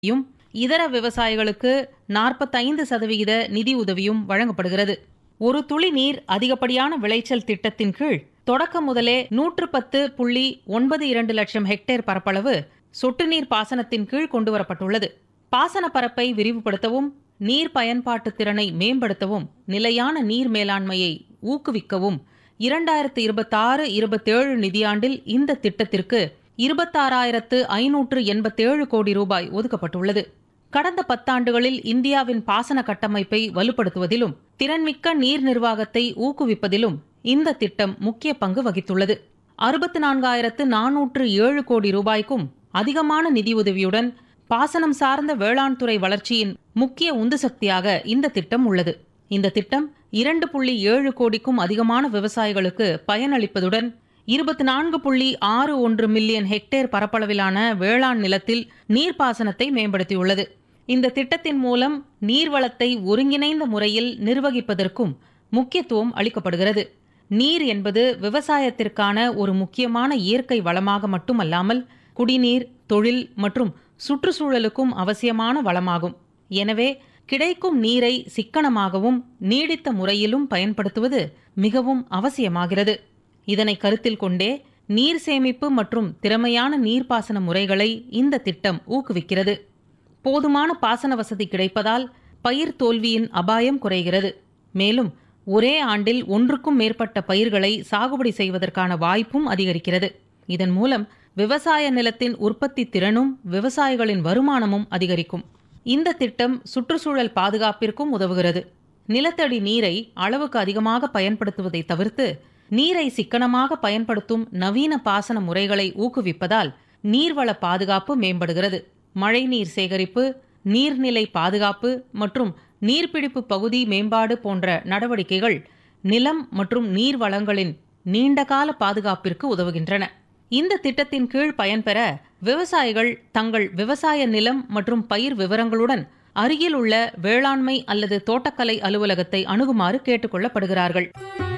யும் இதர விவசாயிகளுக்கு நாற்பத்தைந்து சதவிகித நிதி உதவியும் வழங்கப்படுகிறது ஒரு துளி நீர் அதிகப்படியான விளைச்சல் திட்டத்தின் கீழ் தொடக்கம் முதலே நூற்று பத்து புள்ளி ஒன்பது இரண்டு லட்சம் ஹெக்டேர் பரப்பளவு சொட்டு நீர் பாசனத்தின் கீழ் கொண்டுவரப்பட்டுள்ளது பாசன பரப்பை விரிவுபடுத்தவும் நீர் பயன்பாட்டு திறனை மேம்படுத்தவும் நிலையான நீர் மேலாண்மையை ஊக்குவிக்கவும் இரண்டாயிரத்து இருபத்தாறு இருபத்தேழு நிதியாண்டில் இந்த திட்டத்திற்கு இருபத்தாறாயிரத்து ஐநூற்று எண்பத்தேழு கோடி ரூபாய் ஒதுக்கப்பட்டுள்ளது கடந்த பத்தாண்டுகளில் இந்தியாவின் பாசன கட்டமைப்பை வலுப்படுத்துவதிலும் திறன்மிக்க நீர் நிர்வாகத்தை ஊக்குவிப்பதிலும் இந்த திட்டம் முக்கிய பங்கு வகித்துள்ளது அறுபத்து நான்காயிரத்து நானூற்று ஏழு கோடி ரூபாய்க்கும் அதிகமான நிதியுதவியுடன் பாசனம் சார்ந்த வேளாண் துறை வளர்ச்சியின் முக்கிய உந்து சக்தியாக இந்த திட்டம் உள்ளது இந்த திட்டம் இரண்டு புள்ளி ஏழு கோடிக்கும் அதிகமான விவசாயிகளுக்கு பயனளிப்பதுடன் இருபத்தி நான்கு புள்ளி ஆறு ஒன்று மில்லியன் ஹெக்டேர் பரப்பளவிலான வேளாண் நிலத்தில் நீர்ப்பாசனத்தை மேம்படுத்தியுள்ளது இந்த திட்டத்தின் மூலம் நீர்வளத்தை ஒருங்கிணைந்த முறையில் நிர்வகிப்பதற்கும் முக்கியத்துவம் அளிக்கப்படுகிறது நீர் என்பது விவசாயத்திற்கான ஒரு முக்கியமான இயற்கை வளமாக மட்டுமல்லாமல் குடிநீர் தொழில் மற்றும் சுற்றுச்சூழலுக்கும் அவசியமான வளமாகும் எனவே கிடைக்கும் நீரை சிக்கனமாகவும் நீடித்த முறையிலும் பயன்படுத்துவது மிகவும் அவசியமாகிறது இதனை கருத்தில் கொண்டே நீர் சேமிப்பு மற்றும் திறமையான நீர்ப்பாசன முறைகளை இந்த திட்டம் ஊக்குவிக்கிறது போதுமான பாசன வசதி கிடைப்பதால் பயிர் தோல்வியின் அபாயம் குறைகிறது மேலும் ஒரே ஆண்டில் ஒன்றுக்கும் மேற்பட்ட பயிர்களை சாகுபடி செய்வதற்கான வாய்ப்பும் அதிகரிக்கிறது இதன் மூலம் விவசாய நிலத்தின் உற்பத்தி திறனும் விவசாயிகளின் வருமானமும் அதிகரிக்கும் இந்த திட்டம் சுற்றுச்சூழல் பாதுகாப்பிற்கும் உதவுகிறது நிலத்தடி நீரை அளவுக்கு அதிகமாக பயன்படுத்துவதை தவிர்த்து நீரை சிக்கனமாக பயன்படுத்தும் நவீன பாசன முறைகளை ஊக்குவிப்பதால் நீர்வள பாதுகாப்பு மேம்படுகிறது மழைநீர் சேகரிப்பு நீர்நிலை பாதுகாப்பு மற்றும் நீர்பிடிப்பு பகுதி மேம்பாடு போன்ற நடவடிக்கைகள் நிலம் மற்றும் நீர் வளங்களின் நீண்டகால பாதுகாப்பிற்கு உதவுகின்றன இந்த திட்டத்தின் கீழ் பயன்பெற விவசாயிகள் தங்கள் விவசாய நிலம் மற்றும் பயிர் விவரங்களுடன் அருகில் உள்ள வேளாண்மை அல்லது தோட்டக்கலை அலுவலகத்தை அணுகுமாறு கேட்டுக்கொள்ளப்படுகிறார்கள்